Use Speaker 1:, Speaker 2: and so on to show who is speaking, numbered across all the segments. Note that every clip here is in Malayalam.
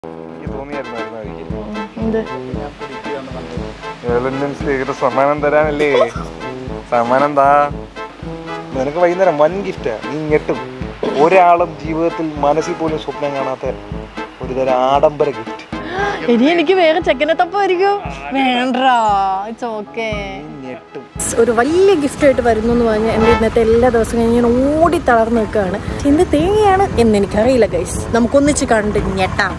Speaker 1: എനിക്ക് തോന്നിയായിരുന്നു ഒരിക്കലും
Speaker 2: എന്ത്
Speaker 1: ഏലന്റൻ സ്പീക്കർ സമ്മാനം തരാനല്ലേ സമ്മാനം താ നിനക്ക് വൈകുന്നേരം വൻ ഗിഫ്റ്റാ നീ ഞെട്ടും ഒരാളും ജീവിതത്തിൽ മനസ്സിൽ പോലും സ്വപ്നം കാണാത്ത ഒരു തരം ആഡംബര ഗിഫ്റ്റ്
Speaker 2: ഇനി എനിക്ക് വേറെ ചെക്കനെ തപ്പായിരിക്കും വേണ്ട ഇറ്റ്സ് ഓക്കേ
Speaker 1: ഞെട്ടും
Speaker 2: ഒരു വലിയ ഗിഫ്റ്റ് ആയിട്ട് വരുന്നു എന്ന് പറഞ്ഞാൽ എൻ്റെ ഇന്നത്തെ എല്ലാ ദിവസവും ഞാൻ ഓടി തളർന്നു നിൽക്കുകയാണ് എന്ത് തേങ്ങയാണ് എന്ന് എനിക്കറിയില്ല ഗൈസ് നമുക്കൊന്നിച്ച് കണ്ട് ഞെട്ടാം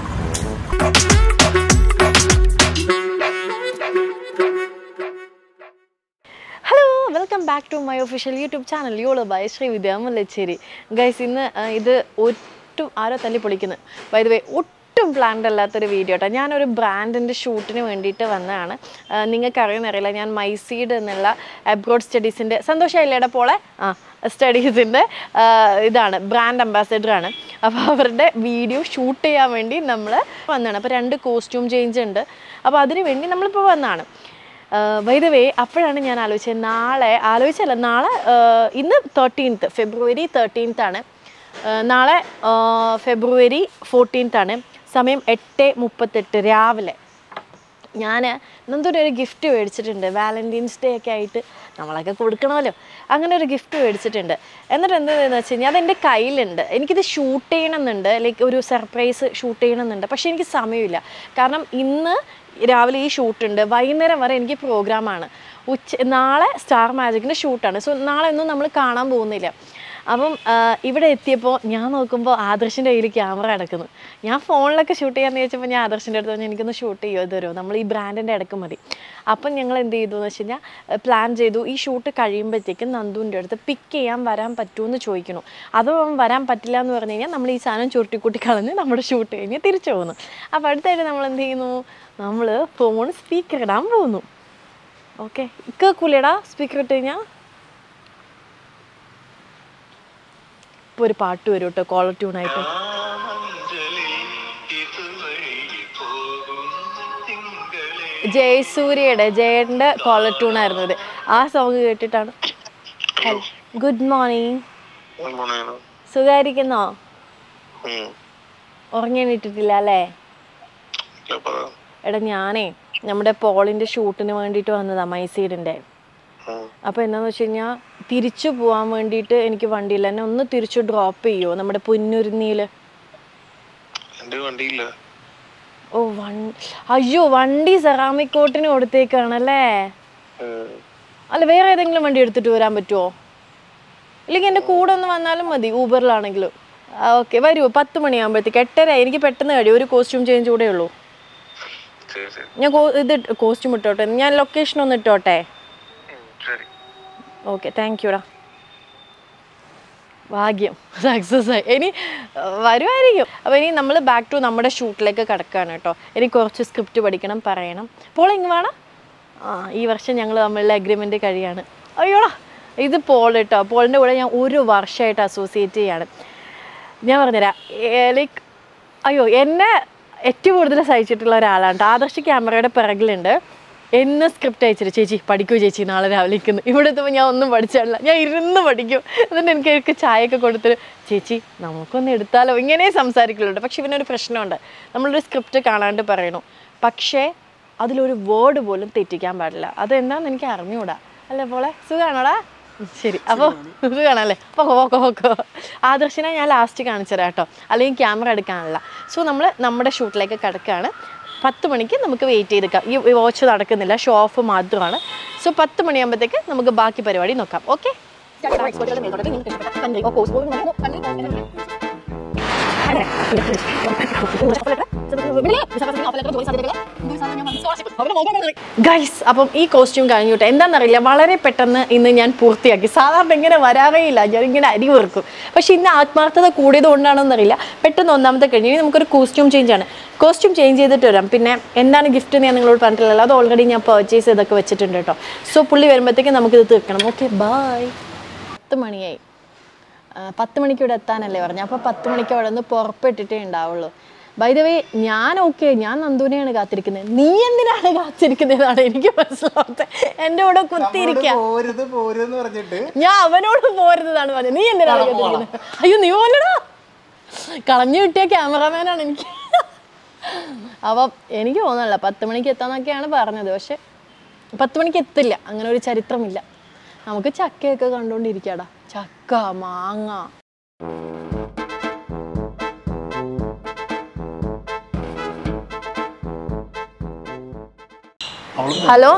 Speaker 2: hello welcome back to my official YouTube channel യോള് ബൈ ശ്രീ വിദ്യ മുല്ലച്ചേരി ഗൈസ് ഇന്ന് ആ, ഇത് ഒട്ടും ആരോ തല്ലി പൊളിക്കുന്നത് ബൈ ദ വേ ഒട്ടും പ്ലാൻഡ് അല്ലാത്തൊരു വീഡിയോ കേട്ടോ ഞാനൊരു ബ്രാൻഡിൻ്റെ ഷൂട്ടിന് വേണ്ടിയിട്ട് വന്നതാണ് നിങ്ങൾക്ക് അറിയുന്നറിയില്ല ഞാൻ മൈസീഡ് എന്നുള്ള അബ്രോഡ് സ്റ്റഡീസിൻ്റെ സന്തോഷമായില്ലേടെ പോളെ ആ സ്റ്റഡീസിൻ്റെ ഇതാണ് ബ്രാൻഡ് അംബാസഡറാണ് അപ്പോൾ അവരുടെ വീഡിയോ ഷൂട്ട് ചെയ്യാൻ വേണ്ടി നമ്മൾ വന്നതാണ് അപ്പോൾ രണ്ട് കോസ്റ്റ്യൂം ചേഞ്ച് ഉണ്ട് അപ്പോൾ അതിന് വേണ്ടി നമ്മളിപ്പോൾ വന്നതാണ് വൈദ വേ അപ്പോഴാണ് ഞാൻ ആലോചിച്ചത് നാളെ ആലോചിച്ചല്ല നാളെ ആഹ് ഇന്ന് തേർട്ടീൻത്ത് ഫെബ്രുവരി തേർട്ടീൻത്ത് ആണ് ആഹ് നാളെ ആഹ് ഫെബ്രുവരി ഫോർട്ടീൻത്ത് ആണ് സമയം എട്ട് മുപ്പത്തെട്ട് രാവിലെ ഞാൻ എന്തൊരു ഒരു ഗിഫ്റ്റ് മേടിച്ചിട്ടുണ്ട് വാലൻറ്റൈൻസ് ഡേ ഒക്കെ ആയിട്ട് നമ്മളൊക്കെ കൊടുക്കണമല്ലോ അങ്ങനെ ഒരു ഗിഫ്റ്റ് മേടിച്ചിട്ടുണ്ട് എന്നിട്ട് എന്താണെന്ന് വെച്ച് കഴിഞ്ഞാൽ അതെൻ്റെ കയ്യിലുണ്ട് എനിക്കിത് ഷൂട്ട് ചെയ്യണമെന്നുണ്ട് ലൈക്ക് ഒരു സർപ്രൈസ് ഷൂട്ട് ചെയ്യണമെന്നുണ്ട് പക്ഷേ എനിക്ക് സമയമില്ല കാരണം ഇന്ന് രാവിലെ ഈ ഷൂട്ടുണ്ട് വൈകുന്നേരം വരെ എനിക്ക് പ്രോഗ്രാമാണ് ഉച്ച നാളെ സ്റ്റാർ മാജിക്കിൻ്റെ ഷൂട്ടാണ് സോ നാളെ ഒന്നും നമ്മൾ കാണാൻ പോകുന്നില്ല അപ്പം ആ, ഇവിടെ എത്തിയപ്പോൾ ഞാൻ നോക്കുമ്പോൾ ആദർശിൻ്റെ കയ്യിൽ ക്യാമറ കിടക്കുന്നു ഞാൻ ഫോണിലൊക്കെ ഷൂട്ട് ചെയ്യാന്ന് ചോദിച്ചപ്പോൾ ഞാൻ ആദർശിൻ്റെ അടുത്ത് പറഞ്ഞു എനിക്കൊന്ന് ഷൂട്ട് ചെയ്യുമോ തരുമോ നമ്മൾ ഈ ബ്രാൻഡിൻ്റെ ഇടയ്ക്ക് മതി അപ്പം ഞങ്ങൾ എന്ത് ചെയ്തു എന്ന് വെച്ച് കഴിഞ്ഞാൽ പ്ലാൻ ചെയ്തു ഈ ഷൂട്ട് കഴിയുമ്പോഴത്തേക്കും നന്ദുവിൻ്റെ അടുത്ത് പിക്ക് ചെയ്യാൻ വരാൻ പറ്റുമെന്ന് ചോദിക്കണം അതും അവൻ വരാൻ പറ്റില്ല എന്ന് പറഞ്ഞു കഴിഞ്ഞാൽ നമ്മൾ ഈ സാധനം ചുരുട്ടിക്കൂട്ടി കളഞ്ഞ് നമ്മുടെ ഷൂട്ട് കഴിഞ്ഞ് തിരിച്ചു പോകുന്നു അപ്പോൾ അടുത്തായിട്ട് നമ്മൾ എന്ത് ചെയ്യുന്നു നമ്മൾ ഫോൺ സ്പീക്കർ ഇടാൻ പോകുന്നു ഓക്കെ കേൾക്കൂലേടാ സ്പീക്കർ ഇട്ട് കഴിഞ്ഞാൽ ഇപ്പോൾ ഒരു പാട്ട് വരും കേട്ടോ കോളർ ട്യൂണായിട്ട് ജയസൂര്യയുടെ ജയന്റെ കോളർ ട്യൂൺ ആയിരുന്നു ഇത് ആ സോങ് കേട്ടിട്ടാണ് ഗുഡ് മോർണിംഗ് സുഖായിരിക്കുന്നോ ഉറങ്ങി എണീറ്റിട്ടില്ല അല്ലേ എടാ ഞാനേ നമ്മുടെ പോളിന്റെ ഷൂട്ടിന് വേണ്ടിയിട്ട് വന്നതാ മൈസീഡിന്റെ അപ്പോൾ എന്താന്ന് വെച്ച് കഴിഞ്ഞാൽ തിരിച്ചു പോകാൻ വേണ്ടിയിട്ട് എനിക്ക് വണ്ടിയില്ല എന്നെ ഒന്ന് തിരിച്ചു ഡ്രോപ്പ് ചെയ്യുമോ നമ്മുടെ പൊന്നുരുന്നിയിൽ
Speaker 3: എന്റെ വണ്ടിയില്ല
Speaker 2: ഓ വൺ അയ്യോ വണ്ടി സെറാമിക് കോട്ടിന് കൊടുത്തേക്കാണല്ലേ അല്ല വേറെ ഏതെങ്കിലും വണ്ടി എടുത്തിട്ട് വരാൻ പറ്റുമോ ഇല്ലെങ്കിൽ എൻ്റെ കൂടെ ഒന്ന് വന്നാലും മതി ഊബറിലാണെങ്കിലും ഓക്കെ വരൂ പത്ത് മണിയാകുമ്പോഴത്തേക്ക് എട്ടര എനിക്ക് പെട്ടെന്ന് കഴിയും ഒരു കോസ്റ്റ്യൂം ചേഞ്ച് കൂടെ ഉള്ളൂ
Speaker 3: ശരി ശരി
Speaker 2: ഞാൻ കോ- ഇത് കോസ്റ്റ്യൂം ഇട്ടോട്ടെ ഞാൻ ലൊക്കേഷൻ ഒന്ന് ഇട്ടോട്ടെ
Speaker 3: ഉം, ശരി
Speaker 2: ഓക്കെ താങ്ക് യുടാ ഭാഗ്യം സക്സസ് ആയി ഇനി അഹ്, വരുമായിരിക്കും അപ്പോൾ ഇനി നമ്മൾ ബാക്ക് ടു നമ്മുടെ ഷൂട്ടിലേക്ക് കിടക്കുകയാണ് കേട്ടോ ഇനി കുറച്ച് സ്ക്രിപ്റ്റ് പഠിക്കണം പറയണം പോൾ ഇങ്ങ് വേണം ആ ഈ വർഷം ഞങ്ങൾ തമ്മിലുള്ള അഗ്രിമെൻ്റ് കഴിയാണ് അയ്യോടാ ഇത് പോൾ കേട്ടോ പോളിൻ്റെ കൂടെ ഞാൻ ഒരു വർഷമായിട്ട് അസോസിയേറ്റ് ചെയ്യാണ് ഞാൻ പറഞ്ഞുതരാം ലൈക്ക് അയ്യോ എന്നെ ഏറ്റവും കൂടുതൽ സഹിച്ചിട്ടുള്ള ഒരാളാണ് ട്ടോ. ആദർശ് ക്യാമറയുടെ പിറകിലുണ്ട് എന്ന് സ്ക്രിപ്റ്റ് അയച്ചിട്ട് ചേച്ചി പഠിക്കൂ ചേച്ചി നാളെ രാവിലെ ഇരിക്കുന്നു ഇവിടെ എത്തുമ്പോൾ ഞാൻ ഒന്നും പഠിച്ചില്ല ഞാൻ ഇരുന്ന് പഠിക്കും എന്നിട്ട് എനിക്ക് എനിക്ക് ചായയൊക്കെ കൊടുത്തിട്ട് ചേച്ചി നമുക്കൊന്ന് എടുത്താലോ ഇങ്ങനെ സംസാരിക്കലുണ്ട് പക്ഷെ ഇവനൊരു പ്രശ്നമുണ്ട് നമ്മളൊരു സ്ക്രിപ്റ്റ് കാണാണ്ട് പറയണു പക്ഷേ അതിലൊരു വേർഡ് പോലും തെറ്റിക്കാൻ പാടില്ല അതെന്താന്ന് എനിക്ക് അറിഞ്ഞൂടാ അല്ലേ പോളെ സുഖാണോടാ ഉം, ശരി അപ്പോൾ സുഖാണല്ലേ പൊക്കോ പൊക്കോ പൊക്കോ ആദർശിനെ ഞാൻ ലാസ്റ്റ് കാണിച്ചു തരാം കേട്ടോ അല്ലെങ്കിൽ ക്യാമറ എടുക്കാനല്ല സോ നമ്മൾ നമ്മുടെ ഷൂട്ടിലേക്ക് കിടക്കുകയാണ് പത്ത് മണിക്ക് നമുക്ക് വെയിറ്റ് ചെയ്തേക്കാം ഈ വാച്ച് നടക്കുന്നില്ല ഷോ ഓഫ് മാത്രമാണ് സോ പത്ത് മണിയാകുമ്പോഴത്തേക്ക് നമുക്ക് ബാക്കി പരിപാടി നോക്കാം ഓക്കെ ഗൈസ് അപ്പം ഈ കോസ്റ്റ്യൂം കഴിഞ്ഞിട്ട് എന്താണെന്നറിയില്ല വളരെ പെട്ടെന്ന് ഇന്ന് ഞാൻ പൂർത്തിയാക്കി സാധാരണ ഇങ്ങനെ വരാറേ ഇല്ല ഞാൻ ഇങ്ങനെ അരി വെറുക്കും പക്ഷെ ഇന്ന് ആത്മാർത്ഥത കൂടിയത് കൊണ്ടാണെന്നറിയില്ല പെട്ടെന്ന് ഒന്നാമത്തെ കഴിഞ്ഞ് ഇനി നമുക്കൊരു കോസ്റ്റ്യൂം ചേഞ്ച് ആണ് കോസ്റ്റ്യൂം ചേഞ്ച് ചെയ്തിട്ട് വരാം പിന്നെ എന്താണ് ഗിഫ്റ്റ് ഞാൻ നിങ്ങളോട് പറഞ്ഞിട്ടില്ലല്ലോ അത് ഓൾറെഡി ഞാൻ പർച്ചേസ് ചെയ്തൊക്കെ വെച്ചിട്ടുണ്ട് കേട്ടോ സോ പുള്ളി വരുമ്പോഴത്തേക്കും നമുക്കിത് തീർക്കണം ഓക്കെ ബായ് പത്ത് മണിയായി ആ, പത്ത് മണിക്ക് ഇവിടെ എത്താനല്ലേ പറഞ്ഞു അപ്പോൾ പത്ത് മണിക്ക് അവിടെ നിന്ന് പുറപ്പെട്ടിട്ടേ ഉണ്ടാവുള്ളൂ ബൈ ദ വേ ഞാൻ ഓക്കെ ഞാൻ നന്ദുവിനെയാണ് കാത്തിരിക്കുന്നത് നീ എന്തിനാണ് കാത്തിരിക്കുന്നതാണ് എനിക്ക് മനസ്സിലാവാത്തത് എൻ്റെ കൂടെ കുത്തിയിരിക്കുക
Speaker 1: പോരുത് പോരുന്ന് പറഞ്ഞിട്ട്
Speaker 2: ഞാൻ അവനോട് പോരുന്നതാണ് പറഞ്ഞത് നീ എന്തിനാണ് കാത്തിരിക്കുന്നത് അയ്യോ നീ പോലടാ കളഞ്ഞു കിട്ടിയ ക്യാമറാമാനാണ് എനിക്ക് അപ്പം എനിക്ക് തോന്നുന്നില്ല പത്ത് മണിക്ക് എത്താന്നൊക്കെയാണ് പറഞ്ഞത് പക്ഷെ പത്ത് മണിക്ക് എത്തില്ല അങ്ങനെ ഒരു ചരിത്രമില്ല നമുക്ക് ചക്കയൊക്കെ കണ്ടുകൊണ്ടിരിക്കാടാ ചക്ക മാങ്ങ ഹലോ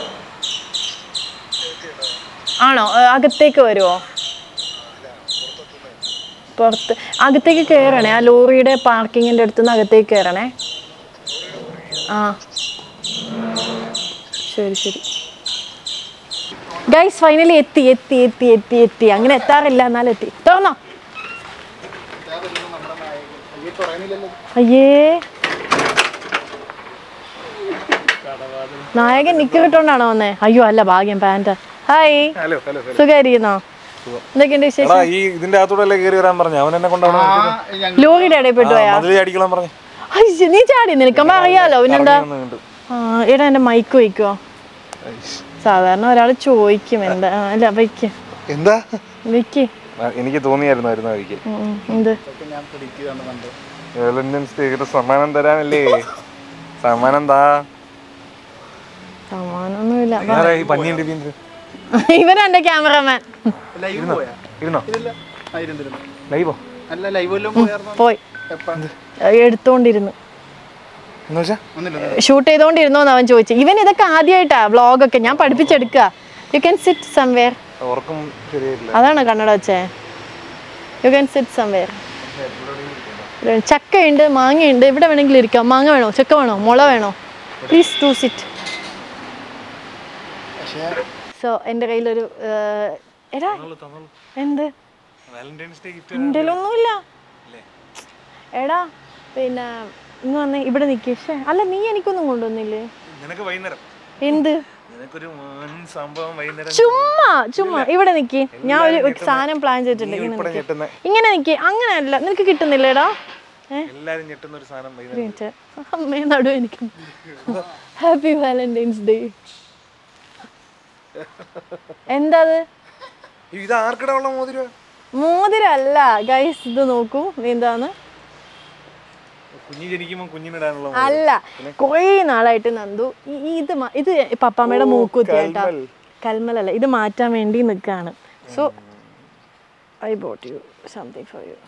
Speaker 2: ആണോ ഏ, അകത്തേക്ക് വരുമോ പുറത്ത് അകത്തേക്ക് കയറണേ ആ ലോറിയുടെ പാർക്കിങ്ങിൻ്റെ അടുത്തുനിന്ന് അകത്തേക്ക് കയറണേ ആ ശരി ശരി ഗൈസ് ഫൈനലി എത്തി എത്തി എത്തി എത്തി എത്തി അങ്ങനെ എത്താറില്ല എന്നാലും എത്തി തുറന്നോ അയ്യേ നായകൻ നിക്കിട്ടോണ്ടാണോ വന്നേ അയ്യോ അല്ല ഭാഗ്യം പാൻറ് ഹായ്
Speaker 1: ഹലോ ഹലോ
Speaker 2: സുഖമായിരിക്കുന്നോ എന്തൊക്കെയുണ്ട് വിശേഷം
Speaker 1: എടാ ഈ ഇതിന്റെ അകത്തൂടെ അല്ലേ കയറി വരാൻ പറഞ്ഞു അവൻ എന്നെ കൊണ്ടാണ്
Speaker 2: ലോറിയുടെ ഇടയിൽ പെട്ടു പോയാ
Speaker 1: മതിൽ അടിക്കണം പറഞ്ഞു
Speaker 2: അയ്യോ നീ ചാടി നിനക്കമ്മ അറിയാലോ പിന്നെന്താ
Speaker 1: ഇറങ്ങി
Speaker 2: ആ എടാ എന്റെ മൈക്ക് വയ്ക്കോ സാധാരണ ഒരാൾ ചോദിക്കും എന്താ ആ, അല്ല വയ്ക്ക്
Speaker 1: എന്താ
Speaker 2: വയ്ക്ക്
Speaker 1: ആ, എനിക്ക് തോന്നിയായിരുന്നു വരുന്ന വഴിക്ക്
Speaker 2: ഉം, ഉം, എന്ത്
Speaker 1: വാലന്റൈൻസ് ഡേയുടെ സമ്മാനം തരാനല്ലേ സമ്മാനം താ
Speaker 2: സമാനൊന്നുമില്ല
Speaker 1: ആരാ ഈ പന്നിയും രവീന്ദ്രൻ
Speaker 2: ഇവനാ എന്റെ ക്യാമറമാൻ
Speaker 4: ലൈവ് പോയാ
Speaker 1: ഇരുന്നോ
Speaker 4: ഇല്ല ആയിരുന്നില്ല
Speaker 1: ലൈവോ
Speaker 4: അല്ല ലൈവ് വല്ലതും പോയായിരുന്നോ
Speaker 2: പോയി
Speaker 4: എപ്പാ
Speaker 2: എടുത്തോണ്ടിരുന്നു
Speaker 1: എന്ന് വെച്ചാ
Speaker 4: ഒന്നില്ല
Speaker 2: ഷൂട്ട് ചെയ്തോണ്ടിരുന്നോന്ന് അവൻ ചോദിച്ചു ഇവൻ ഇതൊക്കെ ആദ്യമായിട്ടാ വ്ളോഗൊക്കെ ഞാൻ പഠിപ്പിച്ചെടുക്കുക യു ക്യാൻ സിറ്റ് സംവെയർ
Speaker 1: ഓർക്കും ശരിയായിട്ടില്ല
Speaker 2: അതാണ് കണ്ണട വെച്ചേ യു ക്യാൻ സിറ്റ് സംവെയർ ചക്കയുണ്ട് മാങ്ങയുണ്ട് ഇവിടെ വേണമെങ്കിലും ഇരിക്കാം മാങ്ങ വേണോ ചക്ക വേണോ മുള വേണോ പ്ലീസ് ടു സിറ്റ്
Speaker 4: പക്ഷേ
Speaker 2: സോ എൻ്റെ കയ്യിലൊരു ഏർ, എടാ എന്ത്
Speaker 1: വാലന്റൈൻസ് ഡേ ഗിഫ്റ്റ്
Speaker 2: എൻ്റെ ഒന്നുമില്ല എടാ പിന്നെ ഇന്ന് വന്നേ ഇവിടെ നിൽക്കേ പക്ഷേ അല്ല നീ എനിക്കൊന്നും കൊണ്ടുവന്നില്ലേ
Speaker 1: നിനക്ക് വൈകുന്നേരം
Speaker 2: എന്ത്
Speaker 1: നിനക്കൊരു വൻ സംഭവം വൈകുന്നേരം
Speaker 2: ചുമ്മാ ചുമ്മാ ഇവിടെ നിൽക്കി ഞാൻ ഒരു ഒരു സാധനം പ്ലാൻ ചെയ്തിട്ടുണ്ട് ഇങ്ങനെ
Speaker 1: ഉൾപ്പെടെ
Speaker 2: നിക്ക്.
Speaker 1: ഞെട്ടുന്ന
Speaker 2: ഇങ്ങനെ നിൽക്കി അങ്ങനെയല്ല നിനക്ക് കിട്ടുന്നില്ലേടാ ഏ
Speaker 1: എല്ലാരും ഞെട്ടുന്ന ഒരു സാധനം
Speaker 2: ഒരു
Speaker 1: വൈകുന്നേരം
Speaker 2: മിനിറ്റ് അമ്മേ നടു എനിക്ക് ഹാപ്പി വാലന്റൈൻസ് ഡേ എന്താ അത്
Speaker 1: ഇത് ആർക്കിടാ ഉള്ള മോതിരം
Speaker 2: മോതിരല്ല ഗൈസ് ഇത് നോക്കൂ എന്താന്ന്
Speaker 1: കുഞ്ഞ് ജനിക്കുമ്പോൾ കുഞ്ഞിനിടാനുള്ള മോതിരം.
Speaker 2: അല്ല കുറേ നാളായിട്ട് നന്ദു ഈ- ഈ ഇത് മ- ഇത് പപ്പാമ്മയുടെ മൂക്കുത്തി കേട്ടാ
Speaker 1: കൽമൽ.
Speaker 2: കൽമലല്ല ഇത് മാറ്റാൻ വേണ്ടി നിൽക്കാണ് so I bought you something for you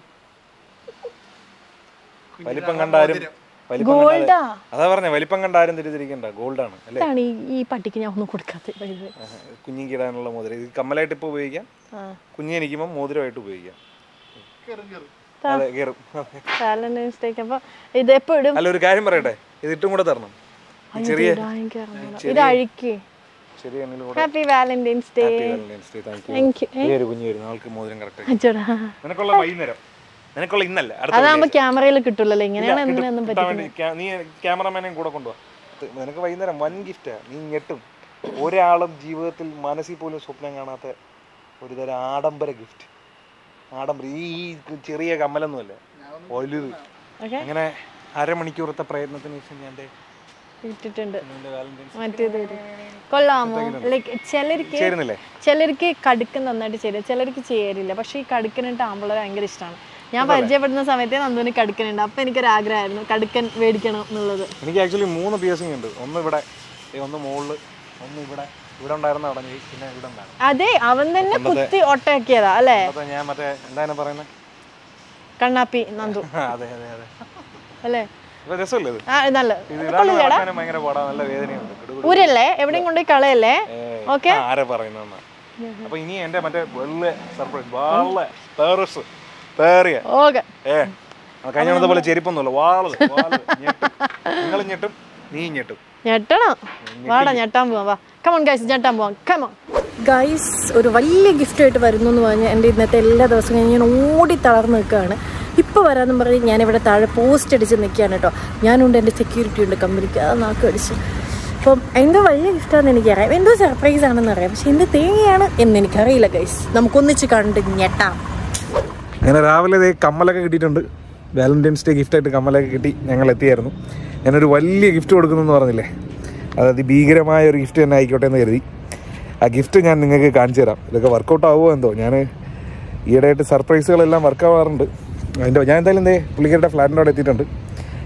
Speaker 1: വലിപ്പം കണ്ടാരും വലിപ്പം
Speaker 2: ഗോൾഡാ
Speaker 1: അതാ പറഞ്ഞ വലിപ്പം കണ്ടാരും തിരിച്ചിരിക്കണ്ട ഗോൾഡാണ് അല്ലേ
Speaker 2: ഇതാണ് ഈ ഈ പട്ടിക്ക് ഞാൻ ഒന്നും കൊടുക്കാത്തത് by the way.
Speaker 1: കുഞ്ഞിക്ക് ഇടാനുള്ള മോതിരം ഇത് കമ്മലായിട്ട് ഇപ്പോൾ ഉപയോഗിക്കാം
Speaker 2: ആ
Speaker 1: കുഞ്ഞ് ജനിക്കുമ്പോൾ മോതിരമായിട്ട് ഉപയോഗിക്കാം
Speaker 4: കേറും കേറും
Speaker 1: അതെ കയറും
Speaker 2: വാലന്റൈൻസ് ഡേക്ക് അപ്പൊ ഇത് എപ്പോ ഇടും
Speaker 1: അല്ല ഒരു കാര്യം പറയട്ടെ ഇത് ഇട്ടും കൂടെ തരണം ഈ ചെറിയ
Speaker 2: ഇടാൻ എനിക്ക് അറിഞ്ഞൂടാ. ഇത് അഴിക്ക്
Speaker 1: ചെറിയ എണ്ണിൽ കൂടെ
Speaker 2: happy valentine's day
Speaker 1: thank
Speaker 2: thank you
Speaker 1: you ഒരു കുഞ്ഞ് വരുന്നു ആൾക്ക് മോതിരം കറക്റ്റ്
Speaker 2: അച്ചോടാ
Speaker 1: നിനക്കുള്ള വൈകുന്നേരം നിനക്കുള്ള ഇന്നല്ല അടുത്ത
Speaker 2: അതാകുമ്പോ ക്യാമറയിൽ കിട്ടുള്ളല്ലോ ഇങ്ങനെയാണ്
Speaker 1: കിട്ടും.
Speaker 2: എന്തിനൊന്നും
Speaker 1: കിട്ടാൻ
Speaker 2: പറ്റും
Speaker 1: വേണ്ടി ക്യാ- നീ ക്യാമറമാനെയും കൂടെ കൊണ്ടുപോവാ ഇത് നിനക്ക് വൈകുന്നേരം വൻ ഗിഫ്റ്റാ നീ ഞെട്ടും ഒരാളും ജീവിതത്തിൽ മനസ്സിൽ പോലും സ്വപ്നം കാണാത്ത ഒരു തരം ആഡംബര ഗിഫ്റ്റ് ആഡംബര ഈ ഈ ചെറിയ കമ്മലൊന്നുമല്ല വലുത്
Speaker 2: ഓക്കെ
Speaker 1: അങ്ങനെ അരമണിക്കൂറത്തെ പ്രയത്നത്തിന് ശേഷം ഞാൻ ദേ
Speaker 2: ഇട്ടിട്ടുണ്ട്
Speaker 1: നിന്റെ വാലന്റൈൻസ്
Speaker 2: മറ്റേത് ഇത്. കൊള്ളാമോ ലൈക്ക് ചിലർക്ക്
Speaker 1: ചേരുന്നില്ലേ
Speaker 2: ചിലർക്ക് കടുക്കൻ നന്നായിട്ട് ചേരും ചിലർക്ക് ചേരില്ല പക്ഷേ ഈ കടുക്കനിട്ട് ആമ്പിളർ ഭയങ്കര ഇഷ്ടമാണ് ഞാൻ പരിചയപ്പെടുന്ന സമയത്തേ നന്ദുവിന് കടുക്കനുണ്ട് അപ്പം എനിക്കൊരു ആഗ്രഹമായിരുന്നു കടുക്കൻ മേടിക്കണം എന്നുള്ളത്
Speaker 1: എനിക്ക് ആക്ച്വലി മൂന്ന് പിയേഴ്സിംഗ് ഉണ്ട് ഒന്ന് ഇവിടെ ദേ ഒന്ന് മുകളിൽ ഒന്ന് ഇവിടെ ഇവിടെ ഉണ്ടായിരുന്ന അടഞ്ഞു പിന്നെ ഇവിടെ ഉണ്ടായിരുന്നു
Speaker 2: അതെ അവൻ തന്നെ കുത്തി ഒട്ടയാക്കിയതാ അല്ലേ
Speaker 1: അപ്പോൾ ഞാൻ മറ്റേ എന്താണ് പറയുന്നത്
Speaker 2: കണ്ണാപ്പി നന്ദു
Speaker 1: അതെ അതെ അതെ
Speaker 2: അല്ലേ
Speaker 1: അപ്പോൾ രസമല്ലേ ഇത്
Speaker 2: ആ നല്ല
Speaker 1: ഇത് ഇതാണ് നടക്കാനും ഭയങ്കര പാടാ നല്ല വേദനയുണ്ട് കിടുകിടു.
Speaker 2: ഊരല്ലേ എവിടെയും കൊണ്ടുപോയി കളയല്ലേ
Speaker 1: ഏയ്,
Speaker 2: ഓക്കെ
Speaker 1: ആ, ആരാ പറയുന്ന അപ്പൊ ഇനി എന്റെ മറ്റേ വെള്ള സർപ്രൈസ് വാള പേറസ് പേറിയ
Speaker 2: ഓക്കെ
Speaker 1: ഏ ആ കഴിഞ്ഞ തവണത്തെ പോലെ ചെരുപ്പൊന്നുമില്ല വാള് വാള് ഞെട്ടും നിങ്ങൾ ഞെട്ടും നീ ഞെട്ടും
Speaker 2: ഞെട്ടണം വാടാ ഞെട്ടാൻ പോവാം വാ കമോൺ ഗൈസ് ഞെട്ടാൻ പോവാം കമോൺ ഗൈസ് ഒരു വലിയ ഗിഫ്റ്റ് ആയിട്ട് വരുന്നു എന്ന് പറഞ്ഞ് എൻ്റെ ഇന്നത്തെ എല്ലാ ദിവസവും ഞാൻ ഇങ്ങനെ ഓടി തളർന്ന് നിൽക്കുകയാണ് ഇപ്പോൾ വരാമെന്ന് പറഞ്ഞ് ഞാനിവിടെ താഴെ പോസ്റ്റ് അടിച്ച് നിൽക്കുകയാണ് കേട്ടോ ഞാനുണ്ട് എൻ്റെ സെക്യൂരിറ്റി ഉണ്ട് കമ്പനിക്ക് അത് നാക്ക് അടിച്ച് അപ്പം എന്തോ വലിയ ഗിഫ്റ്റാണെന്ന് എനിക്കറിയാം എന്തോ സർപ്രൈസ് ആണെന്ന് അറിയാം പക്ഷെ എന്ത് തേങ്ങയാണ് എന്ന് എനിക്കറിയില്ല ഗൈസ് നമുക്കൊന്നിച്ച് കണ്ട് ഞെട്ടാം
Speaker 1: അങ്ങനെ രാവിലെ ദേ കമ്മലൊക്കെ കിട്ടിയിട്ടുണ്ട് വാലന്റൈൻസ് ഡേ ഗിഫ്റ്റായിട്ട് കമ്മലൊക്കെ കിട്ടി ഞങ്ങൾ എത്തിയായിരുന്നു ഞാനൊരു വലിയ ഗിഫ്റ്റ് കൊടുക്കുന്നു പറഞ്ഞില്ലേ അതായത് ഭീകരമായ ഒരു ഗിഫ്റ്റ് തന്നെ ആയിക്കോട്ടെ എന്ന് കരുതി ആ ഗിഫ്റ്റ് ഞാൻ നിങ്ങൾക്ക് കാണിച്ചു തരാം ഇതൊക്കെ വർക്കൗട്ട് ആവുമോ എന്തോ ഞാൻ ഈയിടെയായിട്ട് സർപ്രൈസുകളെല്ലാം വർക്ക് ആവാറുണ്ട് അതിൻ്റെ ഞാൻ എന്തായാലും എന്തേ പുള്ളിക്കാരുടെ ഫ്ലാറ്റിൻ്റെ അവിടെ എത്തിയിട്ടുണ്ട്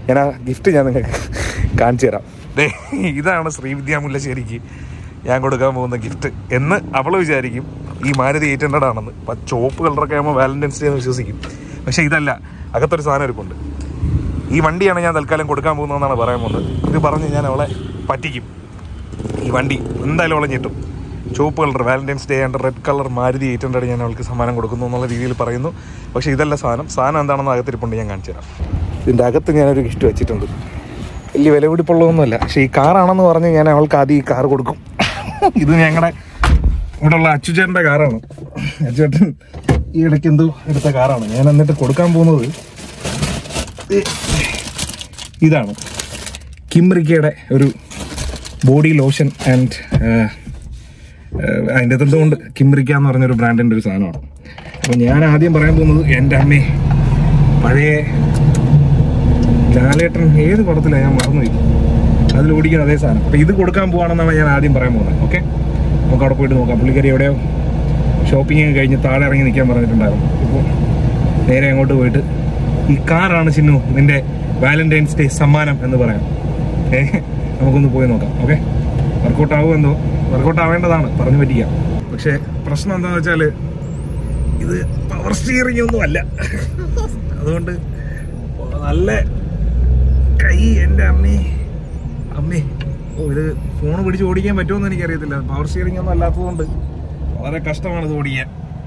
Speaker 1: ഞാൻ ആ ഗിഫ്റ്റ് ഞാൻ നിങ്ങൾക്ക് കാണിച്ചു തരാം ദേ ഇതാണ് ശ്രീവിദ്യ മുല്ലശ്ശേരിക്ക് ഞാൻ കൊടുക്കാൻ പോകുന്ന ഗിഫ്റ്റ് എന്ന് അവൾ വിചാരിക്കും ഈ മാരുതി എയ്റ്റ് ഹൺഡ്രഡ് ആണെന്ന് അപ്പം ചോപ്പ് കളറൊക്കെ ആകുമ്പോൾ വാലന്റൈൻസ് ഡേ എന്ന് വിശ്വസിക്കും പക്ഷേ ഇതല്ല അകത്തൊരു സാധനം ഇരിപ്പുണ്ട് ഈ വണ്ടിയാണ് ഞാൻ തൽക്കാലം കൊടുക്കാൻ പോകുന്നതെന്നാണ് പറയാൻ പോകുന്നത് ഇത് പറഞ്ഞ് ഞാൻ അവളെ പറ്റിക്കും ഈ വണ്ടി എന്തായാലും അവളെ ഞെട്ടും ചുവപ്പ് colour valentine's day and red colour Maruti eight hundred ഞാൻ അവൾക്ക് സമ്മാനം കൊടുക്കുന്നു എന്നുള്ള രീതിയിൽ പറയുന്നു പക്ഷേ ഇതല്ല സാധനം സാധനം എന്താണെന്ന് അകത്തിരിപ്പുണ്ട് ഞാൻ കാണിച്ചു തരാം ഇതിൻ്റെ അകത്ത് ഞാനൊരു ഗിഫ്റ്റ് വെച്ചിട്ടുണ്ട് വലിയ വില പിടിപ്പുള്ളതൊന്നുമല്ല പക്ഷേ ഈ കാറാണെന്ന് പറഞ്ഞ് ഞാൻ അവൾക്ക് ആദ്യം ഈ കാർ കൊടുക്കും ഇത് ഞങ്ങളുടെ ഇവിടെ ഉള്ള അച്ചുചേട്ടൻ്റെ കാറാണ് അച്ചുചേട്ടൻ ഈ ഇടയ്ക്ക് എന്തോ എടുത്ത കാറാണ് ഞാൻ എന്നിട്ട് കൊടുക്കാൻ പോകുന്നത് ഇ- ഇതാണ് കിംറിക്കയുടെ ഒരു ബോഡി ലോഷൻ ആൻഡ് അതിൻ്റെ അകത്ത് എന്തുകൊണ്ട് കിംറിക്ക എന്ന് പറഞ്ഞൊരു ബ്രാൻഡിൻ്റെ ഒരു സാധനമാണ് അപ്പോൾ ഞാൻ ആദ്യം പറയാൻ പോകുന്നത് എൻ്റെ അമ്മേ പഴയ ലാലേട്ടൻ ഏത് പടത്തിലാണ് ഞാൻ മറന്നുപോയി അതിൽ ഓടിക്കുന്ന അതേ സാധനം അപ്പോൾ ഇത് കൊടുക്കാൻ പോവാണെന്നാണ് ഞാൻ ആദ്യം പറയാൻ പോകുന്നത് ഓക്കെ നമുക്ക് അവിടെ പോയിട്ട് നോക്കാം പുള്ളിക്കാരി എവിടെയോ ഷോപ്പിംഗ് ഒക്കെ കഴിഞ്ഞ് താഴെ ഇറങ്ങി നിൽക്കാൻ പറഞ്ഞിട്ടുണ്ടായിരുന്നു ഇപ്പോൾ നേരെ അങ്ങോട്ട് പോയിട്ട് ഈ കാറാണ് ചിന്നു നിന്റെ വാലന്റൈൻസ് ഡേ സമ്മാനം എന്ന് പറയാം ഏ നമുക്കൊന്ന് പോയി നോക്കാം ഓക്കെ വർക്കൗട്ട് ആവും എന്തോ വർക്കൗട്ട് ആവേണ്ടതാണ് പറഞ്ഞു പറ്റിക്കാം പക്ഷേ പ്രശ്നം എന്താണെന്ന് വെച്ചാൽ ഇത് പവർ സ്റ്റിയറിംഗ് ഒന്നും അല്ല അതുകൊണ്ട് നല്ല കൈ എൻ്റെ അമ്മേ അമ്മേ ഓ ഇത് ഫോൺ പിടിച്ച് ഓടിക്കാൻ പറ്റുമെന്ന് എനിക്കറിയത്തില്ല പവർ സ്റ്റിയറിംഗ് ഒന്നും അല്ലാത്തതുകൊണ്ട് വളരെ കഷ്ടമാണ് ഇത് ഓടിക്കാൻ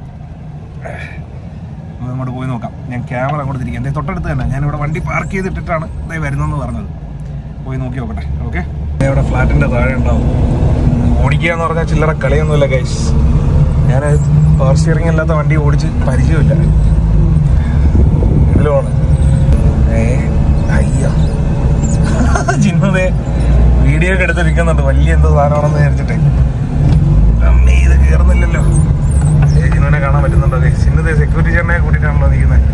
Speaker 1: നമുക്ക് അങ്ങോട്ട് പോയി നോക്കാം ഞാൻ ക്യാമറ അങ്ങോട്ട് തിരിക്കാം എന്തേ തൊട്ടടുത്ത് തന്നെ ഞാൻ ഇവിടെ വണ്ടി പാർക്ക് ചെയ്തിട്ടിട്ടാണ് ഇതേ വരുന്നതെന്ന് പറഞ്ഞത് പോയി നോക്കി നോക്കട്ടെ ഓക്കെ ഇവിടെ ഫ്ലാറ്റിന്റെ താഴെ ഉണ്ടാവും ഓടിക്കുക എന്ന് പറഞ്ഞാൽ ചില്ലറ കളിയൊന്നുമില്ല ഗൈസ് ഞാൻ പവർ സ്റ്റിയറിംഗ് അല്ലാത്ത വണ്ടി ഓടിച്ച് പരിചയമില്ല ഇതിലുമാണ് ഏ അയ്യോ ചിന്നതേ വീഡിയോ ഒക്കെ എടുത്തിരിക്കുന്നുണ്ട് വലിയ എന്തോ സാധനമാണെന്ന് വിചാരിച്ചിട്ടേ അമ്മേ ഇത് കയറുന്നില്ലല്ലോ ഏ, ജിനുവിനെ കാണാൻ പറ്റുന്നുണ്ടോ ചിന്നതേ സെക്യൂരിറ്റി ചേട്ടനെ കൂട്ടിയിട്ടാണല്ലോ നിൽക്കുന്നത്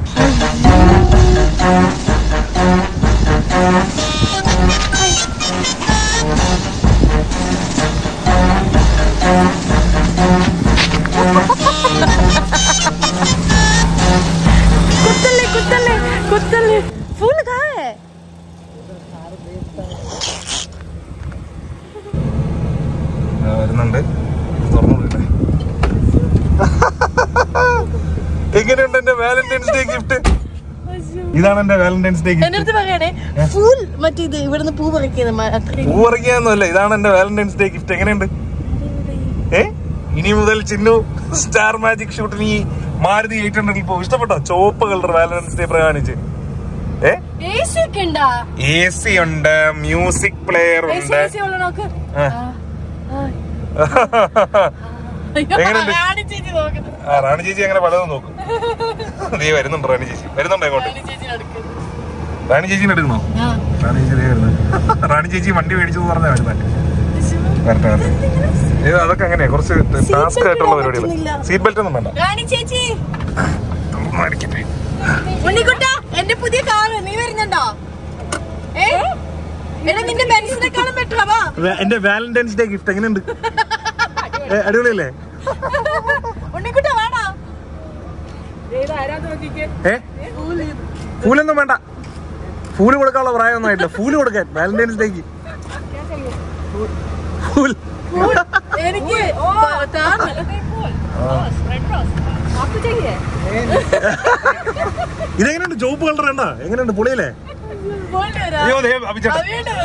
Speaker 2: कुत्तले कुत्तले कुत्तले फूल कहाँ है
Speaker 1: ആ, വരുന്നുണ്ട് തുറന്നു വിടട്ടെ എങ്ങനെയുണ്ട് എന്റെ വാലന്റൈൻസ് ഡേ ഗിഫ്റ്റ് ഇതാണ് എന്റെ വാലന്റൈൻസ് ഡേ
Speaker 2: എന്റെ
Speaker 1: ഗിഫ്റ്റ്
Speaker 2: അടുത്ത് പറയണേ ഫുൾ മറ്റേ ഇത് ഇവിടുന്ന് പൂ പറിക്കുന്നത്
Speaker 1: പൂ പറിക്കാന്നല്ല ഇതാണ് എന്റെ വാലന്റൈൻസ് ഡേ ഗിഫ്റ്റ് എങ്ങനെയുണ്ട് ഏ ഇനി മുതൽ ചിന്നു സ്റ്റാർ മാജിക് ഷൂട്ടിന് ഈ മാരുതി എയ്റ്റ് ഹൺഡ്രഡിൽ പോകും ഇഷ്ടപ്പെട്ടോ ചുവപ്പ് കളർ വാലന്റൈൻസ് ഡേ പ്രമാണിച്ച് ഏ
Speaker 2: ഒക്കെ ഉണ്ടാ
Speaker 1: എ സി ഉണ്ട് മ്യൂസിക് പ്ലെയർ ഉണ്ട്
Speaker 2: നോക്ക്
Speaker 1: ആ.
Speaker 2: ആ.
Speaker 1: എങ്ങനെയുണ്ട്?
Speaker 2: റാണി ചേച്ചി നോക്കുന്നു
Speaker 1: ആ റാണി ചേച്ചി അങ്ങനെ പലതും നോക്കും നീ വരുന്നുണ്ട് റാണി ചേച്ചി വരുന്നുണ്ടോ ഇങ്ങോട്ട്
Speaker 2: റാണി ചേച്ചി നടക്കുന്നു
Speaker 1: റാണി ചേച്ചിനെ എടുക്കണോ
Speaker 2: ആ.
Speaker 1: റാണി ചേച്ചി ദേ വരുന്നത് റാണി ചേച്ചി വണ്ടി മേടിച്ചെന്ന് പറഞ്ഞാ വരുന്നത് വരട്ടെ വരട്ടെ ഇത് അതൊക്കെ അങ്ങനെയാ കുറച്ച് ടാസ്ക്
Speaker 2: belt
Speaker 1: ആയിട്ടുള്ള
Speaker 2: ഇടാൻ
Speaker 1: പരിപാടികൾ
Speaker 2: പറ്റുന്നില്ല.
Speaker 1: സീറ്റ് ബെൽറ്റ് ഒന്നും വേണ്ട
Speaker 2: റാണി ചേച്ചി
Speaker 1: തുറന്നായിരിക്കട്ടെ
Speaker 2: ഉണ്ണിക്കുട്ട എന്റെ പുതിയ കാറ് നീ വരുന്നുണ്ടോ ഏ എടാ നിന്റെ ബെൻസിനെക്കാളും ബെറ്ററാ വാ
Speaker 1: എന്റെ വാലന്റൈൻസ് ഡേ ഗിഫ്റ്റ് എങ്ങനെയുണ്ട് ഏ, അടിപൊളിയല്ലേ
Speaker 2: ഉണ്ണിക്കുട്ട വേണോ
Speaker 1: ഏ ഫൂലൊന്നും വേണ്ട ഫൂല് കൊടുക്കാനുള്ള പ്രായമൊന്നും ആയിട്ടില്ല ഫൂല് കൊടുക്കാൻ വാലന്റൈൻസ് ഡേക്ക് ഫൂൽ
Speaker 2: എനിക്ക്
Speaker 1: ഇതെങ്ങനെയുണ്ട് ചുവപ്പ് കളർ വേണ്ട എങ്ങനെയുണ്ട് പൊളിയല്ലേ അയ്യോ ദേ അഭിച്ചേട്ടാ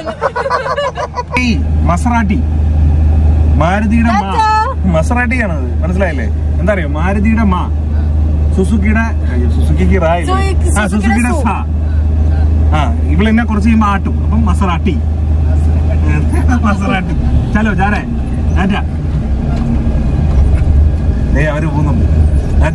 Speaker 1: ഈ മസറാട്ടി മാരുതിയുടെ മാ മസറാട്ടിയാണ് അത് മനസ്സിലായില്ലേ എന്താ അറിയോ മാരുതിയുടെ മാ സുസുക്കിയുടെ അയ്യോ, സുസുക്കിക്ക് റാ ഇല്ലേ?
Speaker 2: സുസുക്കി-
Speaker 1: ആ സുസുക്കിയുടെ
Speaker 2: സു.
Speaker 1: സാ ആ ഇവളെന്നെ കുറച്ച് കഴിയുമ്പോ ആട്ടും അപ്പം മസറാട്ടി മസറാട്ടി ചലോ ചാരേ ടാറ്റ ദേ അവര് പോകുന്നുണ്ട് ടാറ്റ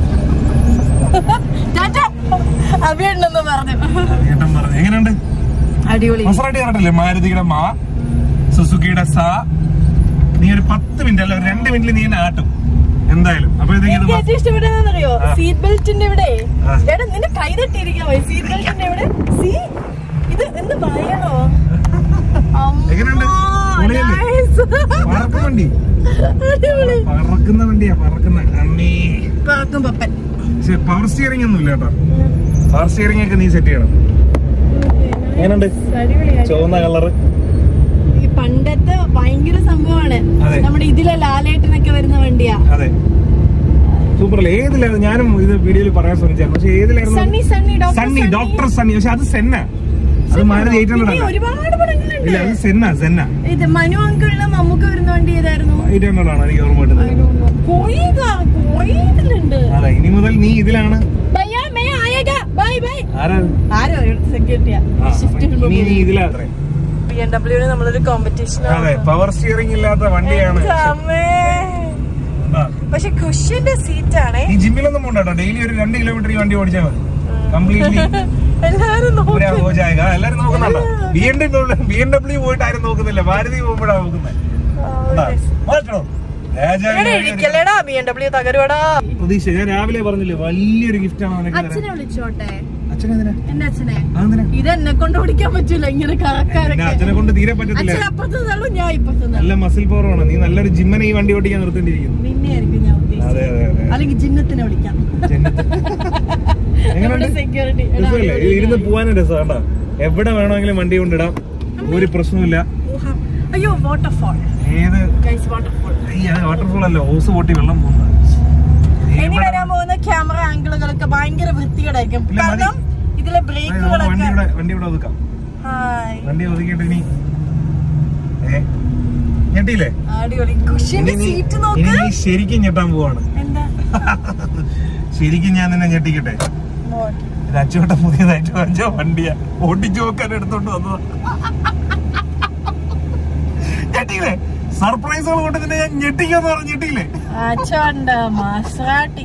Speaker 2: അഭിയുണ്ടെന്ന് പറഞ്ഞു
Speaker 1: ചേട്ടൻ പറഞ്ഞു എങ്ങനെയുണ്ട്
Speaker 2: അടിപൊളി
Speaker 1: മസറാട്ടി പറഞ്ഞില്ലേ മാരുതിയുടെ മാ സുസുക്കിയുടെ സാ നീ ഒരു പത്ത് മിനിറ്റ് അല്ല ഒരു രണ്ട് മിനിറ്റിൽ നീ എന്നെ ആട്ടും എന്തായാലും അപ്പൊ ഇത്
Speaker 2: എനിക്ക് ഏറ്റവും ഇഷ്ടപ്പെട്ടതെന്നറിയോ
Speaker 1: ആ.
Speaker 2: സീറ്റ് ബെൽറ്റിന്റെ ഇവിടെ
Speaker 1: ആ.
Speaker 2: എടാ നിന്റെ കൈ തട്ടിയിരിക്കാൻ പോയി സീറ്റ് ബെൽറ്റിന്റെ ഇവിടെ സീ ഇത് എന്ത് ഭയണോ
Speaker 1: എങ്ങനെയുണ്ട്? പൊളിയല്ലേ? പറക്കുന്ന വണ്ടി
Speaker 2: അടിപൊളി
Speaker 1: പറക്കുന്ന വണ്ടിയാ പറക്കുന്ന അമ്മേ
Speaker 2: പറക്കും പപ്പൻ
Speaker 1: പക്ഷെ പവർ സ്റ്റിയറിംഗ് ഒന്നും ഇല്ല കേട്ടോ പവർ സ്റ്റിയറിംഗ് ഒക്കെ നീ സെറ്റ് ചെയ്യണം എങ്ങനെയുണ്ട് ചുവന്ന കളറ്
Speaker 2: ഈ പണ്ടത്തെ ഭയങ്കര സംഭവമാണ്
Speaker 1: അതെ.
Speaker 2: നമ്മുടെ ഇതിലെ ലാലേട്ടനൊക്കെ വരുന്ന വണ്ടിയാ
Speaker 1: അതെ സൂപ്പർ അല്ലേ ഏതിലായിരുന്നു ഞാനും ഇത് വീഡിയോയിൽ പറയാൻ ശ്രമിച്ചായിരുന്നു പക്ഷെ ഏതിലായിരുന്നു
Speaker 2: സണ്ണി സണ്ണി ഡോക്ടർ
Speaker 1: സണ്ണി ഡോക്ടർ സണ്ണി പക്ഷെ അത് സെന്ന അത് മാരുതി എയ്റ്റ് ഹൺഡ്രഡ്
Speaker 2: പിന്നെ
Speaker 1: ആണ്
Speaker 2: ഒരുപാട് പടങ്ങളുണ്ട്
Speaker 1: ഇല്ല അത് സെന്ന സെന്ന
Speaker 2: ഇത് മനു അങ്കിളിന് മമ്മൂക്ക വരുന്ന വണ്ടി ഏതായിരുന്നു
Speaker 1: എയ്റ്റ് ഹൺഡ്രഡ് ആണ് എനിക്ക് ഓർമ്മ കിട്ടുന്നത്
Speaker 2: കൊറേ കാ- കൊറേ ഇതിലുണ്ട്
Speaker 1: അതെ ഇനി മുതൽ നീ ഇതിലാണ്
Speaker 2: ഭയ്യാ, മേ ആയേഗാ. ബൈ ബൈ
Speaker 1: ആരാ
Speaker 2: ആരോ ഇവിടുത്തെ സെക്യൂരിറ്റിയാ
Speaker 1: ആ,
Speaker 2: ഷിഫ്റ്റ്
Speaker 1: ഇനി നീ ഇതിലാ
Speaker 2: ബി എം ഡബ്ല്യൂന് നമ്മളൊരു കോമ്പറ്റീഷൻ
Speaker 1: അതെ പവർ സ്റ്റിയറിംഗ് ഇല്ലാത്ത വണ്ടിയാണ് ആ.
Speaker 2: പക്ഷെ കുഷ്യന്റെ സീറ്റ് ആണേ
Speaker 1: നീ ജിമ്മിലൊന്നും പോകണ്ട ഡെയിലി ഒരു രണ്ട് കിലോമീറ്റർ ഈ വണ്ടി ഓടിച്ചാൽ മതി കംപ്ലീറ്റ്ലി
Speaker 2: എല്ലാരും
Speaker 1: പൂരാ ഹോ ജായേഗാ എല്ലാരും നോക്കുന്നുണ്ടോ B M W B M W പോയിട്ട് ആരും നോക്കുന്നില്ല ഭാരതി പോകുമ്പോഴാണ് നോക്കുന്നത് കണ്ടാ? മാറ്റണോ രാജാവിനെ
Speaker 2: ഇരിക്കല്ലേടാ ബി എം ഡബ്ല്യൂ തകരുവാടാ
Speaker 1: പ്രതീക്ഷ ഞാൻ രാവിലെ പറഞ്ഞില്ലേ വലിയൊരു ഗിഫ്റ്റ് ആണ് നിനക്ക് തരാൻ
Speaker 2: അച്ഛനെ വിളിച്ചോട്ടെ
Speaker 1: അച്ഛനെന്തിനാ
Speaker 2: എന്റെ അച്ഛനെ
Speaker 1: അതെന്തിനാ
Speaker 2: ഇത് എന്നെ കൊണ്ട് ഓടിക്കാൻ പറ്റൂല ഇങ്ങനെ
Speaker 1: എന്റെ
Speaker 2: കറക്കാരൊക്കെ
Speaker 1: അച്ഛനെ കൊണ്ട് തീരെ പറ്റത്തില്ല
Speaker 2: അച്ഛൻ അപ്പുറത്ത് തള്ളു ഞാൻ ഇപ്പുറത്ത് തള്ളു
Speaker 1: നല്ല മസിൽ പവറാണ് നീ നല്ലൊരു ജിമ്മനെ ഈ വണ്ടി ഓടിക്കാൻ നിർത്തേണ്ടിയിരിക്കുന്നു
Speaker 2: നിന്നെ ആയിരിക്കും ഞാൻ ഉദ്ദേശിച്ചത്
Speaker 1: അതെ അതെ അതെ
Speaker 2: അല്ലെങ്കിൽ ജിന്നത്തിനെ വിളിക്കാം
Speaker 1: ജന്നത്ത്. എങ്ങനെയുണ്ട്
Speaker 2: സെക്യൂരിറ്റി
Speaker 1: രസമല്ലേ ഇത് ഇരുന്ന് പോവാനും രസമാണ്ടാ എവിടെ വേണമെങ്കിലും വണ്ടി കൊണ്ടിടാം ഒരു പ്രശ്നമില്ല
Speaker 2: അയ്യോ വാട്ടർഫോൾ
Speaker 1: ഏത്
Speaker 2: ഗൈസ് വാട്ടർഫോൾ
Speaker 1: വാട്ടർഫോൾ അല്ല ഓസ് പൊട്ടി വെള്ളം പോകുന്നത്
Speaker 2: ഇനി വരാൻ പോകുന്ന ക്യാമറ ആംഗിളുകളൊക്കെ ഭയങ്കര വൃത്തികേടായിരിക്കും
Speaker 1: ഇല്ല, മതി.
Speaker 2: കാരണം ഇതിലെ
Speaker 1: വണ്ടി
Speaker 2: ബ്രേക്കുകളൊക്കെ
Speaker 1: ഇവിടെ വണ്ടി ഇവിടെ ഒതുക്കാം
Speaker 2: ഹായ്
Speaker 1: വണ്ടി ഒതുക്കിയിട്ട് ഇനി ഏ ഞെട്ടിയില്ലേ
Speaker 2: അടിപൊളി കുഷ്യന്റെ
Speaker 1: ഇനി നീ-
Speaker 2: സീറ്റ്
Speaker 1: ഇനി
Speaker 2: നോക്ക്
Speaker 1: നീ ശരിക്കും ഞെട്ടാൻ പോവാണ്
Speaker 2: എന്താ
Speaker 1: ശരിക്കും ഞാൻ നിന്നെ ഞെട്ടിക്കട്ടെ
Speaker 2: What?
Speaker 1: ഇത് അച്ചുവട്ടം പുതിയതായിട്ട് വാങ്ങിച്ച വണ്ടിയാ ഓടിച്ചു നോക്കാൻ എടുത്തോണ്ട് വന്നതാ ഞെട്ടിയില്ലേ സർപ്രൈസുകൾ കൊണ്ട് നിന്നെ ഞാൻ ഞെട്ടിക്കാന്ന് പറഞ്ഞു ഞെട്ടിയില്ലേ
Speaker 2: അച്ചോണ്ട മസ്രാട്ടി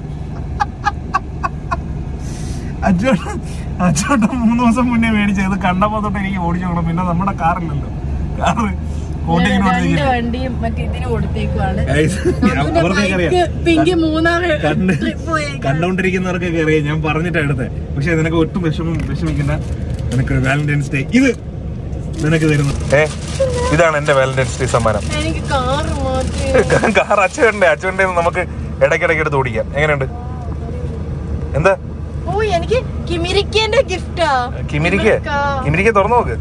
Speaker 1: അച്ചുവട്ടം അച്ചുവട്ടം മൂന്ന് ദിവസം മുന്നേ മേടിച്ചത് കണ്ടപ്പോ തൊട്ട് എനിക്ക് ഓടിച്ചു നോക്കണം പിന്നെ നമ്മുടെ കാറില്ലല്ലോ കാറ് ഓട്ടിങ്ങനെ
Speaker 2: രണ്ട്
Speaker 1: ഓടിച്ചിരിക്കുകയാണ്.
Speaker 2: വണ്ടിയും മറ്റേ ഇതിന് കൊടുത്തേക്കുവാണ്
Speaker 1: Guys, ഞാൻ
Speaker 2: അതുകൊണ്ട്
Speaker 1: അവർക്ക് അറിയാം.
Speaker 2: ബൈക്ക് പിങ്കി മൂന്നാറ്
Speaker 1: കണ്ട്
Speaker 2: ട്രിപ്പ് പോയേക്കാണ്
Speaker 1: കണ്ടോണ്ടിരിക്കുന്നവർക്കൊക്കെ അറിയാം ഞാൻ പറഞ്ഞിട്ടാ എടുത്തത് പക്ഷെ നിനക്ക് ഒട്ടും വിഷമം വിഷമിക്കുന്ന നിനക്ക് വാലന്റൈൻസ് ഡേ ഇത് നിനക്ക് തരുന്നു ഏ ഇതാണ് എന്റെ വാലന്റൈൻസ് ഡേ സമ്മാനം
Speaker 2: എനിക്ക് കാറ് മാറ്റി
Speaker 1: കാർ അച്ചുവണ്ടേ അച്ചുവണ്ടേ നമുക്ക് ഇടയ്ക്കിടയ്ക്ക് എടുത്ത് ഓടിക്കാം എങ്ങനെയുണ്ട് എന്താ
Speaker 2: ഓ എനിക്ക് കിമിരിക്കേന്റെ ഗിഫ്റ്റാ
Speaker 1: കിമിരിക്ക് കിമിരിക്ക് തുറന്നു നോക്ക്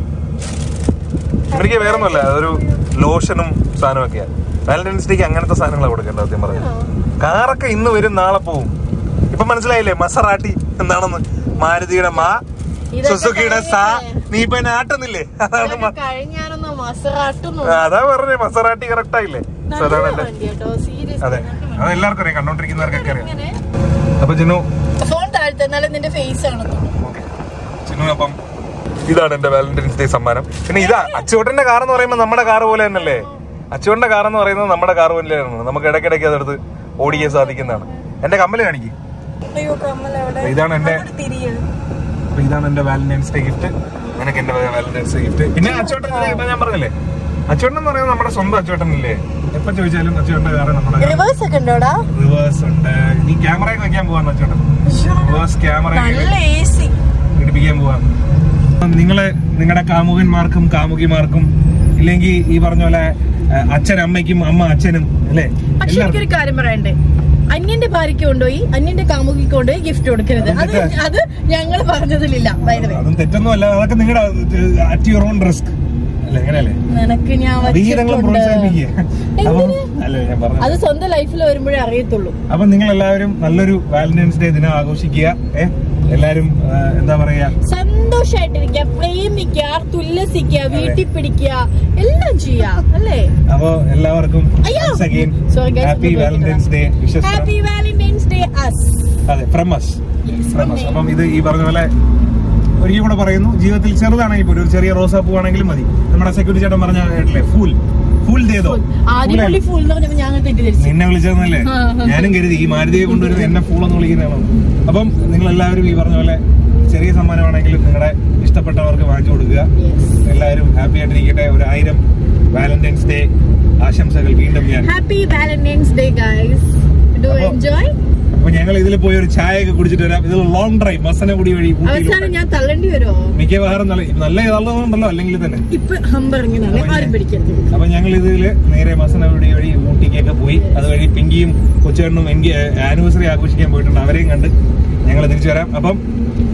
Speaker 1: കിമിരിക്ക് വേറെ ഒന്നുമല്ല അതൊരു ലോഷനും സാധനമൊക്കെയാ വാലന്റൈൻസ് ഡേക്ക് അങ്ങനത്തെ സാധനങ്ങളാണ് കൊടുക്കേണ്ടത് സത്യം പറഞ്ഞു കാറൊക്കെ ഇന്ന് വരും നാളെ പോവും ഇപ്പൊ മനസ്സിലായില്ലേ മസറാട്ടി എന്താണെന്ന് മാരുതിയുടെ മാ
Speaker 2: ഇതൊക്കെ
Speaker 1: സുസുക്കിയുടെ സാ
Speaker 2: കഴിഞ്ഞില്ലേ?
Speaker 1: നീ ഇപ്പൊ എന്നെ ആട്ടുന്നില്ലേ അതാണ് മ-
Speaker 2: കഴിഞ്ഞാനൊന്ന് മസറാട്ടുന്നു
Speaker 1: ആ, അതാ പറഞ്ഞേ മസറാട്ടി കറക്റ്റ് ആയില്ലേ So അതാണ് എന്റെ
Speaker 2: വണ്ടി കേട്ടോ സീരിയസ്
Speaker 1: അതെ അത് എല്ലാവർക്കും അറിയാം കണ്ടോണ്ടിരിക്കുന്നവർക്കൊക്കെ അറിയാം അപ്പൊ ചിന്നു
Speaker 2: ഫോൺ താഴ്ത്തുന്നാലും നിന്റെ ഫേസ് കാണത്തുള്ളൂ
Speaker 1: ഓക്കെ ചിന്നു അപ്പം ഇതാണ് എന്റെ വാലന്റൈൻസ് ഡേ സമ്മാനം പിന്നെ ഇതാ അച്ചുവട്ടന്റെ കാർ എന്ന് പറയുമ്പോൾ നമ്മുടെ കാർ പോലെ തന്നെയല്ലേ അച്ചുവട്ടന്റെ കാർ എന്ന് പറയുന്നത് നമ്മുടെ കാർ പോലെയാണ് നമുക്ക് ഇടയ്ക്കിടയ്ക്ക് അതെടുത്ത് ഓടിക്കാൻ സാധിക്കുന്നതാണ് എന്റെ കമ്മല് കാണിക്കും
Speaker 2: അയ്യോ കമ്മൽ എവിടെ
Speaker 1: ഇതാണ് എന്റെ
Speaker 2: അങ്ങോട്ട് തിരിയ്.
Speaker 1: അപ്പൊ ഇതാണ് എന്റെ വാലന്റൈൻസ് ഡേ ഗിഫ്റ്റ് നിനക്ക് എന്റെ വാലന്റൈൻസ് ഡേ ഗിഫ്റ്റ് പിന്നെ അച്ചുവട്ടൻ ഇപ്പൊ ഞാൻ പറഞ്ഞില്ലേ അച്ചുവട്ടൻ എന്ന് പറയുന്നത് നമ്മുടെ സ്വന്തം അച്ചുവട്ടനല്ലേ എപ്പൊ ചോദിച്ചാലും അച്ചുവട്ടന്റെ കാറ് നമ്മുടെ
Speaker 2: റിവേഴ്സ് ഒക്കെ ഉണ്ടോടാ
Speaker 1: റിവേഴ്സ് ഉണ്ട് നീ ക്യാമറയൊക്കെ വെക്കാൻ പോവാന്ന് അച്ചുവട്ടൻ റിവേഴ്സ് ക്യാമറ
Speaker 2: നല്ല എ സി
Speaker 1: പിടിപ്പിക്കാൻ പോവാ നിങ്ങള് നിങ്ങളുടെ കാമുകന്മാർക്കും കാമുകിമാർക്കും ഇല്ലെങ്കിൽ ഈ പറഞ്ഞ പോലെ അഹ് അച്ഛൻ അമ്മയ്ക്കും അമ്മ അച്ഛനും അല്ലേ
Speaker 2: പക്ഷെ എനിക്കൊരു കാര്യം പറയണ്ടേ അന്യന്റെ ഭാര്യയ്ക്ക് കൊണ്ടുപോയി അന്യന്റെ കാമുകിക്ക് കൊണ്ടുപോയി ഗിഫ്റ്റ് കൊടുക്കരുത് അത് അത് ഞങ്ങൾ പറഞ്ഞതിലില്ല by the way.
Speaker 1: അതും തെറ്റൊന്നും അല്ല അതൊക്കെ നിങ്ങളുടെ അറ്റ് യുവർ ഓൺ റിസ്ക് അല്ലേ എങ്ങനെയല്ലേ
Speaker 2: നിനക്ക് ഞാൻ
Speaker 1: വീരങ്ങളും
Speaker 2: വച്ചിട്ടുണ്ട്
Speaker 1: പ്രോത്സാഹിപ്പിക്കുക അപ്പം അല്ലേ ഞാൻ പറഞ്ഞു
Speaker 2: അത് സ്വന്തം ലൈഫിൽ വരുമ്പോഴേ അറിയത്തുള്ളൂ
Speaker 1: അപ്പൊ നിങ്ങൾ എല്ലാവരും നല്ലൊരു വാലന്റൈൻസ് ഡേ ദിനം ആഘോഷിക്കുക ഏ എല്ലാരും ആ, എന്താ പറയാ
Speaker 2: സന്തോഷായിട്ടിരിക്കുക പ്രേമിക്കുക തുല്ലസിക്കുക വീട്ടിൽ പിടിക്കുക എല്ലാം ചെയ്യാം അല്ലേ
Speaker 1: അപ്പൊ എല്ലാവർക്കും
Speaker 2: അയ്യോ.
Speaker 1: അഗൈൻ
Speaker 2: Sorry guys,
Speaker 1: ഹാപ്പി
Speaker 2: ഒന്ന്
Speaker 1: valentine's day wishes
Speaker 2: happy valentine's day us
Speaker 1: അതെ ഫ്രമസ് ഫ്രമസ് അപ്പം ഇത് ഈ പറഞ്ഞ പോലെ ഒരിക്കൽ കൂടെ പറയുന്നു ജീവിതത്തിൽ ചെറുതാണെങ്കിൽ പോലും ഒരു ചെറിയ റോസാപ്പൂ ആണെങ്കിലും മതി നമ്മുടെ സെക്യൂരിറ്റി ചേട്ടൻ പറഞ്ഞ കേട്ടില്ലേ ഫുൾ ഫുൾ ചെയ്തോ
Speaker 2: ആദ്യം പുള്ളി ഫുൾ എന്ന് പറഞ്ഞപ്പോ ഞങ്ങൾ തെറ്റിദ്ധരിച്ചു
Speaker 1: നിന്നെ വിളിച്ചതെന്നല്ലേ
Speaker 2: ആ, ആ.
Speaker 1: ഞാനും കരുതി ഈ മാരുതിയെ കൊണ്ടുവരുന്ന എന്നെ ഫുൾ എന്ന് വിളിക്കുന്നതാണോ അപ്പം നിങ്ങൾ എല്ലാവരും ഈ പറഞ്ഞ പോലെ ചെറിയ സമ്മാനമാണെങ്കിലും നിങ്ങളുടെ ഇഷ്ടപ്പെട്ടവർക്ക് വാങ്ങിച്ചു കൊടുക്കുക എല്ലാവരും ഹാപ്പി ആയിട്ടിരിക്കട്ടെ ഒരു ആയിരം വാലന്റൈൻസ് ഡേ ആശംസകൾ വീണ്ടും ഞാൻ
Speaker 2: happy valentine's day guys do
Speaker 1: അപ്പൊ-
Speaker 2: എൻജോയ്
Speaker 1: അപ്പൊ ഞങ്ങൾ ഇതിൽ പോയി ഒരു ചായ ഒക്കെ കുടിച്ചിട്ട് വരാം ഇത് ലോങ് ഡ്രൈവ് മസനഗുടി വഴി ഊട്ടിയിലോട്ട്
Speaker 2: അവസാനം ഞാൻ തള്ളേണ്ടി വരുമോ
Speaker 1: മിക്കവാറും നല്ല നല്ല ഇതുള്ളതുണ്ടല്ലോ അല്ലെങ്കിൽ തന്നെ
Speaker 2: ഇപ്പൊ ഹമ്പർ ഇങ്ങനെയാണ് ആരും പിടിക്കരുത്
Speaker 1: അപ്പൊ ഞങ്ങൾ ഇതില് നേരെ മസനഗുടി വഴി ഊട്ടിക്കൊക്കെ പോയി അതുവഴി പിങ്കിയും കൊച്ചുകണ്ണും എനിക്ക് ആനിവേഴ്സറി ആഘോഷിക്കാൻ പോയിട്ടുണ്ട് അവരെയും കണ്ട് ഞങ്ങൾ തിരിച്ചു വരാം അപ്പം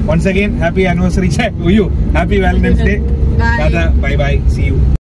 Speaker 1: വൺസ് അഗൈൻ ഹാപ്പി ആനിവേഴ്സറി അയ്യോ happy valentine's day
Speaker 2: Bye.
Speaker 1: Bye bye see U